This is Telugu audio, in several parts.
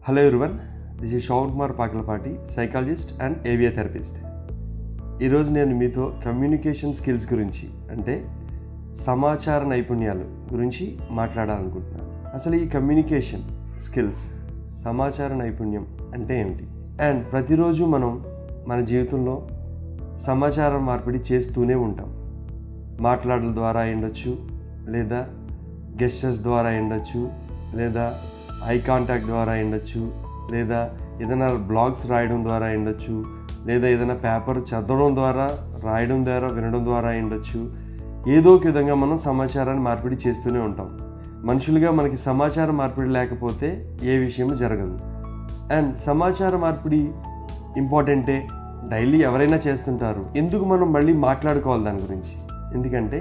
hello everyone this is Shravan Kumar Pakalapati psychologist and ABA therapist ఈరోజు నేను మీతో కమ్యూనికేషన్ స్కిల్స్ గురించి అంటే సమాచార నైపుణ్యాలు గురించి మాట్లాడాలనుకుంటున్నాను అసలు ఈ కమ్యూనికేషన్ స్కిల్స్ సమాచార నైపుణ్యం అంటే ఏమిటి అండ్ ప్రతిరోజు మనం మన జీవితంలో సమాచార మార్పిడి చేస్తూనే ఉంటాం మాట్లాడల ద్వారా అయ్యుండొచ్చు లేదా గెస్టర్స్ ద్వారా అయ్యుండొచ్చు లేదా ఐ కాంటాక్ట్ ద్వారా అయ్యుండొచ్చు లేదా ఏదైనా బ్లాగ్స్ రాయడం ద్వారా అయ్యుండొచ్చు లేదా ఏదైనా పేపర్ చదవడం ద్వారా రాయడం ద్వారా వినడం ద్వారా అయ్యుండొచ్చు ఏదో ఒక విధంగా మనం సమాచారాన్ని మార్పిడి చేస్తూనే ఉంటాం మనుషులుగా మనకి సమాచార మార్పిడి లేకపోతే ఏ విషయం జరగదు అండ్ సమాచార మార్పిడి ఇంపార్టెంటే డైలీ ఎవరైనా చేస్తుంటారు ఎందుకు మనం మళ్ళీ మాట్లాడుకోవాలి దాని గురించి ఎందుకంటే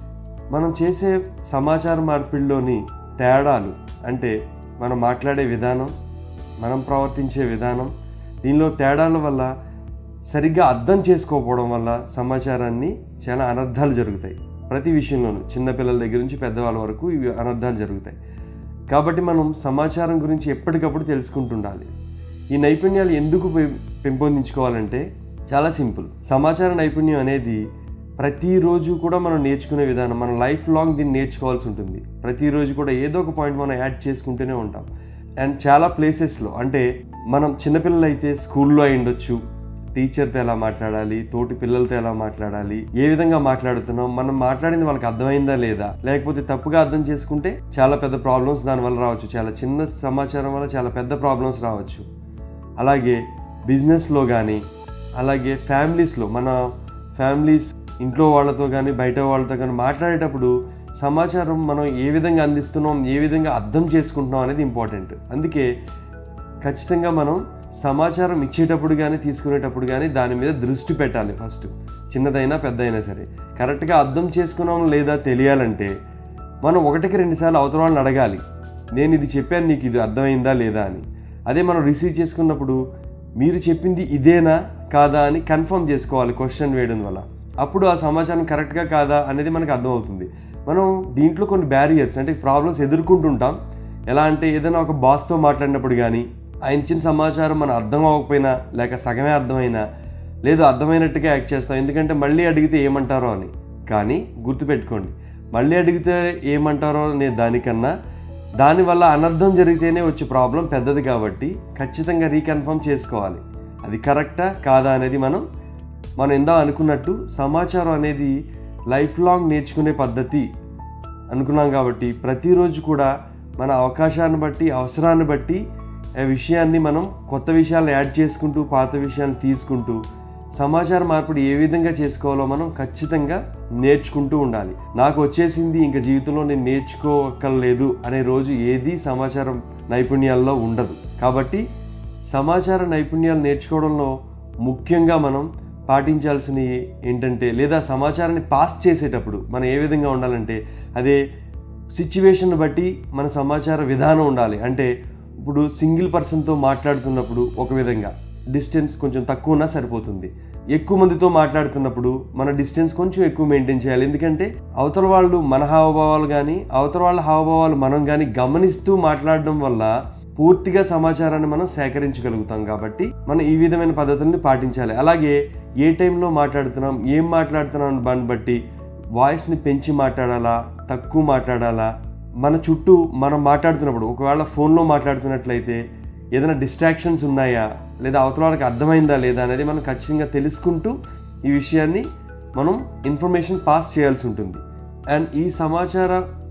మనం చేసే సమాచార మార్పిడిలోని తేడాలు అంటే మనం మాట్లాడే విధానం మనం ప్రవర్తించే విధానం దీనిలో తేడాల వల్ల సరిగ్గా అర్థం చేసుకోకపోవడం వల్ల సమాచారాన్ని చాలా అనర్థాలు జరుగుతాయి ప్రతి విషయంలోనూ చిన్నపిల్లల దగ్గర నుంచి పెద్దవాళ్ళ వరకు ఇవి అనర్థాలు జరుగుతాయి కాబట్టి మనం సమాచారం గురించి ఎప్పటికప్పుడు తెలుసుకుంటుండాలి ఈ నైపుణ్యాలు ఎందుకు పెం- పెంపొందించుకోవాలంటే చాలా సింపుల్ సమాచార నైపుణ్యం అనేది ప్రతిరోజు కూడా మనం నేర్చుకునే విధానం మన లైఫ్ లాంగ్ దీన్ని నేర్చుకోవాల్సి ఉంటుంది ప్రతిరోజు కూడా ఏదో ఒక పాయింట్ మనం యాడ్ చేసుకుంటూనే ఉంటాం అండ్ చాలా ప్లేసెస్లో అంటే మనం చిన్నపిల్లలు అయితే స్కూల్లో అయి ఉండొచ్చు టీచర్తో ఎలా మాట్లాడాలి తోటి పిల్లలతో ఎలా మాట్లాడాలి ఏ విధంగా మాట్లాడుతున్నాం మనం మాట్లాడింది వాళ్ళకి అర్థమైందా లేదా లేకపోతే తప్పుగా అర్థం చేసుకుంటే చాలా పెద్ద ప్రాబ్లమ్స్ దానివల్ల రావచ్చు చాలా చిన్న సమాచారం వల్ల చాలా పెద్ద ప్రాబ్లమ్స్ రావచ్చు అలాగే బిజినెస్లో కానీ అలాగే ఫ్యామిలీస్లో మన ఫ్యామిలీస్ ఇంట్లో వాళ్ళతో కానీ బయట వాళ్ళతో కానీ మాట్లాడేటప్పుడు సమాచారం మనం ఏ విధంగా అందిస్తున్నాం ఏ విధంగా అర్థం చేసుకుంటున్నాం అనేది ఇంపార్టెంట్ అందుకే ఖచ్చితంగా మనం సమాచారం ఇచ్చేటప్పుడు కానీ తీసుకునేటప్పుడు కానీ దాని మీద దృష్టి పెట్టాలి ఫస్ట్ చిన్నదైనా పెద్దయినా సరే కరెక్ట్గా అర్థం చేసుకున్నాం లేదా తెలియాలంటే మనం ఒకటికి రెండుసార్లు అవతల వాళ్ళని అడగాలి నేను ఇది చెప్పాను నీకు ఇది అర్థమైందా లేదా అని అదే మనం రిసీవ్ చేసుకున్నప్పుడు మీరు చెప్పింది ఇదేనా కాదా అని కన్ఫర్మ్ చేసుకోవాలి క్వశ్చన్ వేయడం వల్ల అప్పుడు ఆ సమాచారం కరెక్ట్గా కాదా అనేది మనకు అర్థమవుతుంది మనం దీంట్లో కొన్ని బ్యారియర్స్ అంటే ప్రాబ్లమ్స్ ఎదుర్కొంటుంటాం ఎలా అంటే ఏదైనా ఒక బాస్తో మాట్లాడినప్పుడు కానీ ఆయన ఇచ్చిన సమాచారం మనం అర్థం అవ్వకపోయినా లేక సగమే అర్థమైనా లేదు అర్థమైనట్టుగా యాక్ట్ చేస్తాం ఎందుకంటే మళ్ళీ అడిగితే ఏమంటారో అని కానీ గుర్తుపెట్టుకోండి మళ్ళీ అడిగితే ఏమంటారో అనే దానికన్నా దానివల్ల అనర్థం జరిగితేనే వచ్చే ప్రాబ్లం పెద్దది కాబట్టి ఖచ్చితంగా రీకన్ఫర్మ్ చేసుకోవాలి అది కరెక్టా కాదా అనేది మనం మనం ఎందా అనుకున్నట్టు సమాచారం అనేది లైఫ్ లాంగ్ నేర్చుకునే పద్ధతి అనుకున్నాం కాబట్టి ప్రతిరోజు కూడా మన అవకాశాన్ని బట్టి అవసరాన్ని బట్టి ఆ విషయాన్ని మనం కొత్త విషయాలను యాడ్ చేసుకుంటూ పాత విషయాన్ని తీసుకుంటూ సమాచార మార్పిడి ఏ విధంగా చేసుకోవాలో మనం ఖచ్చితంగా నేర్చుకుంటూ ఉండాలి నాకు వచ్చేసింది ఇంకా జీవితంలో నేను నేర్చుకోకర్లేదు అనే రోజు ఏది సమాచారం నైపుణ్యాల్లో ఉండదు కాబట్టి సమాచార నైపుణ్యాలు నేర్చుకోవడంలో ముఖ్యంగా మనం పాటించాల్సినవి ఏంటంటే లేదా సమాచారాన్ని పాస్ చేసేటప్పుడు మనం ఏ విధంగా ఉండాలంటే అదే సిచ్యువేషన్ బట్టి మన సమాచార విధానం ఉండాలి అంటే ఇప్పుడు సింగిల్ పర్సన్తో మాట్లాడుతున్నప్పుడు ఒక విధంగా డిస్టెన్స్ కొంచెం తక్కువ ఉన్నా సరిపోతుంది ఎక్కువ మందితో మాట్లాడుతున్నప్పుడు మన డిస్టెన్స్ కొంచెం ఎక్కువ మెయింటైన్ చేయాలి ఎందుకంటే అవతల వాళ్ళు మన హావభావాలు కానీ అవతల వాళ్ళ హావభావాలు మనం కానీ గమనిస్తూ మాట్లాడడం వల్ల పూర్తిగా సమాచారాన్ని మనం సేకరించగలుగుతాం కాబట్టి మనం ఈ విధమైన పద్ధతుల్ని పాటించాలి అలాగే ఏ టైంలో మాట్లాడుతున్నాం ఏం మాట్లాడుతున్నాం దాన్ని బట్టి వాయిస్ని పెంచి మాట్లాడాలా తక్కువ మాట్లాడాలా మన చుట్టూ మనం మాట్లాడుతున్నప్పుడు ఒకవేళ ఫోన్లో మాట్లాడుతున్నట్లయితే ఏదైనా డిస్ట్రాక్షన్స్ ఉన్నాయా లేదా అవతల వాళ్ళకి అర్థమైందా లేదా అనేది మనం ఖచ్చితంగా తెలుసుకుంటూ ఈ విషయాన్ని మనం ఇన్ఫర్మేషన్ పాస్ చేయాల్సి ఉంటుంది అండ్ ఈ సమాచార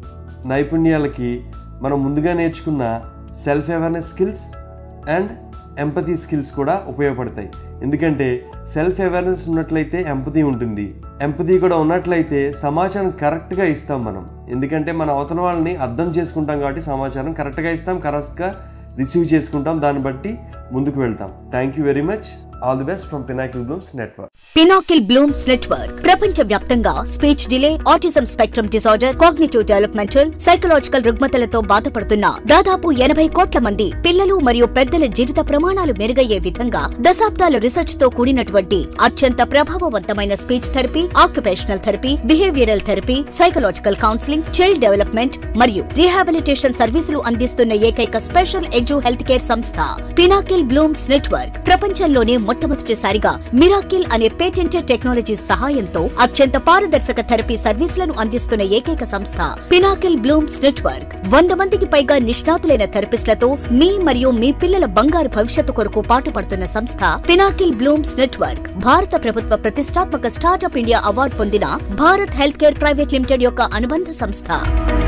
నైపుణ్యాలకి మనం ముందుగా నేర్చుకున్న self awareness skills and empathy skills కూడా ఉపయోగపడతాయి ఎందుకంటే సెల్ఫ్ అవేర్నెస్ ఉన్నట్లయితే ఎంపతి ఉంటుంది ఎంపతి కూడా ఉన్నట్లయితే సమాచారం కరెక్ట్గా ఇస్తాం మనం ఎందుకంటే మన అవతల వాళ్ళని అర్థం చేసుకుంటాం కాబట్టి సమాచారం కరెక్ట్గా ఇస్తాం కరెక్ట్గా రిసీవ్ చేసుకుంటాం దాన్ని బట్టి ముందుకు వెళ్తాం thank you very much all the best from Pinnacle Blooms Network Pinnacle Blooms Network ప్రపంచ వ్యాప్తంగా speech delay autism spectrum disorder cognitive developmental psychological రుగ్మతలతో బాధపడుతున్న దాదాపు ఎనభై కోట్ల మంది పిల్లలు మరియు పెద్దల జీవిత ప్రమాణాలు మెరుగయ్యే విధంగా దశాబ్దాల రీసెర్చ్ తో కూడినటువంటి అత్యంత ప్రభావవంతమైన speech therapy occupational therapy behavioural therapy psychological counselling child development మరియు రీహాబిలిటేషన్ సర్వీసులు అందిస్తున్న ఏకైక స్పెషల్ ఎడ్యు హెల్త్ కేర్ సంస్థ పినాకిల్ బ్లూమ్స్ నెట్వర్క్ ప్రపంచంలోనే మొట్టమొదటిసారిగా మిరాకిల్ అనే పేటెంటెడ్ టెక్నాలజీ సహాయంతో అత్యంత పారదర్శక థెరపీ సర్వీసులను అందిస్తున్న ఏకైక సంస్థ పినాకిల్ బ్లూమ్స్ నెట్వర్క్ వంద మందికి పైగా నిష్ణాతులైన థెరపిస్టులతో మీ మరియు మీ పిల్లల బంగారు భవిష్యత్తు కొరకు పాటుపడుతున్న సంస్థ పినాకిల్ బ్లూమ్స్ నెట్వర్క్ భారత ప్రభుత్వ ప్రతిష్టాత్మక స్టార్టప్ ఇండియా అవార్డు పొందిన Bharat health care private limited యొక్క అనుబంధ సంస్థ